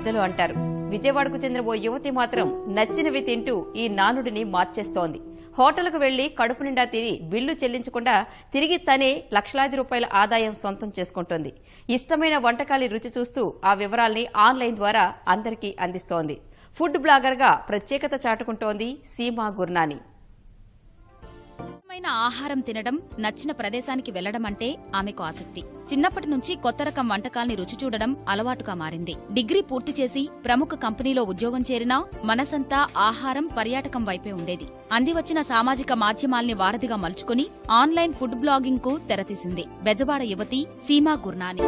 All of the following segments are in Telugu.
పెద్దలు అంటారు విజయవాడకు చెందిన ఓ యువతి మాత్రం నచ్చినవి తింటూ ఈ నానుడిని మార్చేస్తోంది హోటల్కు వెళ్లి కడుపు నిండా తిని బిల్లు చెల్లించకుండా తిరిగి తనే లక్షలాది రూపాయల ఆదాయం సొంతం చేసుకుంటోంది ఇష్టమైన వంటకాలి రుచి చూస్తూ ఆ వివరాల్ని ఆన్లైన్ ద్వారా అందరికీ అందిస్తోంది ఫుడ్ బ్లాగర్గా ప్రత్యేకత చాటుకుంటోంది సీమా గుర్నాని ఇష్టమైన ఆహారం తినడం నచ్చిన ప్రదేశానికి వెళ్లడం అంటే ఆమెకు ఆసక్తి చిన్నప్పటి నుంచి కొత్త రకం వంటకాల్ని రుచి చూడడం అలవాటుగా మారింది డిగ్రీ పూర్తి చేసి ప్రముఖ కంపెనీలో ఉద్యోగం చేరినా మనసంతా ఆహారం పర్యాటకం వైపే ఉండేది అందివచ్చిన సామాజిక మాధ్యమాల్ని వారధిగా మలుచుకుని ఆన్లైన్ ఫుడ్ బ్లాగింగ్ కు తెరతీసింది బెజవాడ యువతి సీమా గుర్నాని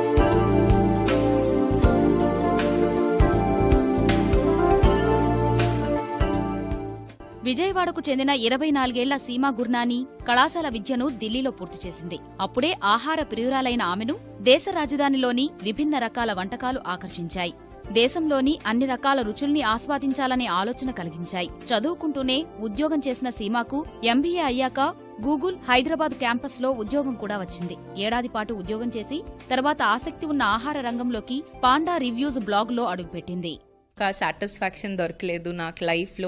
విజయవాడకు చెందిన ఇరవై నాలుగేళ్ల సీమా గుర్నాని కళాశాల విద్యను ఢిల్లీలో పూర్తి చేసింది అప్పుడే ఆహార ప్రియురాలైన ఆమెను దేశ రాజధానిలోని విభిన్న రకాల వంటకాలు ఆకర్షించాయి దేశంలోని అన్ని రకాల రుచుల్ని ఆస్వాదించాలనే ఆలోచన కలిగించాయి చదువుకుంటూనే ఉద్యోగం చేసిన సీమాకు ఎంబీఏ అయ్యాక గూగుల్ హైదరాబాద్ క్యాంపస్లో ఉద్యోగం కూడా వచ్చింది ఏడాది పాటు ఉద్యోగం చేసి తర్వాత ఆసక్తి ఉన్న ఆహార రంగంలోకి పాండా రివ్యూస్ బ్లాగ్లో అడుగుపెట్టింది ఆ సాటిస్ఫాక్షన్ దొరకలేదు నాకు లైఫ్లో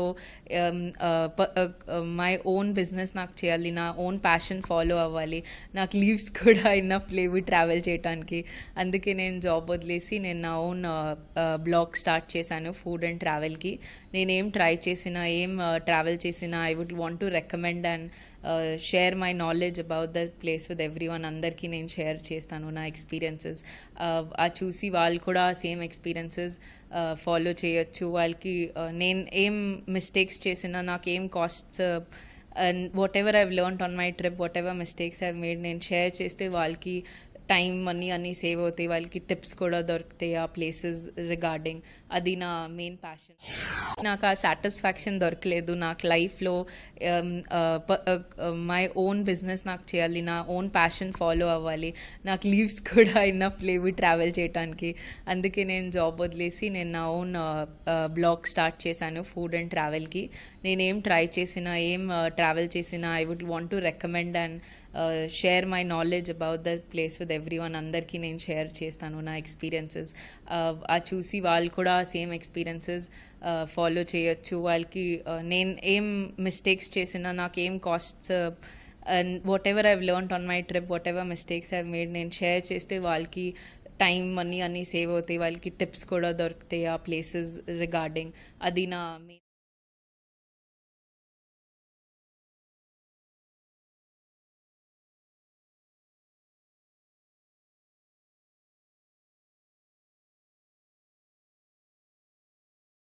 మై ఓన్ బిజినెస్ నాకు చేయాలి నా ఓన్ ప్యాషన్ ఫాలో అవ్వాలి నాకు లీవ్స్ కూడా ఇన్నఫ్ లేవు ట్రావెల్ చేయడానికి అందుకే నేను జాబ్ వదిలేసి నేను నా ఓన్ బ్లాగ్ స్టార్ట్ చేశాను ఫుడ్ అండ్ ట్రావెల్కి నేనేం ట్రై చేసినా ఏం ట్రావెల్ చేసినా I would want to recommend and share my knowledge about the place with everyone అందరికీ నేను షేర్ చేస్తాను నా ఎక్స్పీరియన్సెస్ ఆ చూసి వాళ్ళు కూడా సేమ్ ఎక్స్పీరియన్సెస్ ఫాలో చేయొచ్చు వాళ్ళకి uh, నేను ఏం మిస్టేక్స్ చేసినా నాకు ఏం costs and whatever I've learn on my trip whatever mistakes I've made నేను షేర్ చేస్తే వాళ్ళకి టైం మనీ అన్నీ సేవ్ అవుతాయి వాళ్ళకి టిప్స్ కూడా దొరుకుతాయి ఆ ప్లేసెస్ రిగార్డింగ్ అది నా మెయిన్ ప్యాషన్ నాకు ఆ సాటిస్ఫాక్షన్ దొరకలేదు నాకు లైఫ్లో మై ఓన్ బిజినెస్ నాకు చేయాలి నా ఓన్ ప్యాషన్ ఫాలో అవ్వాలి నాకు లీవ్స్ కూడా ఇన్నఫ్ లేవు ట్రావెల్ చేయడానికి అందుకే నేను జాబ్ వదిలేసి నేను నా ఓన్ బ్లాగ్ స్టార్ట్ చేశాను ఫుడ్ అండ్ ట్రావెల్కి నేనేం ట్రై చేసినా ఏం ట్రావెల్ చేసినా I would want to recommend and share my knowledge about the place with everyone అందరికీ నేను షేర్ చేస్తాను నా ఎక్స్పీరియన్సెస్ ఆ చూసి వాళ్ళు కూడా సేమ్ ఎక్స్పీరియన్సెస్ ఫాలో చేయొచ్చు వాళ్ళకి uh, నేను ఏం మిస్టేక్స్ చేసినా నాకు ఏం costs and whatever I've learn on my trip whatever mistakes I've made నేను షేర్ చేస్తే వాళ్ళకి టైం మనీ అన్నీ సేవ్ అవుతాయి వాళ్ళకి టిప్స్ కూడా దొరుకుతాయి ఆ ప్లేసెస్ రిగార్డింగ్ అది నా మెయిన్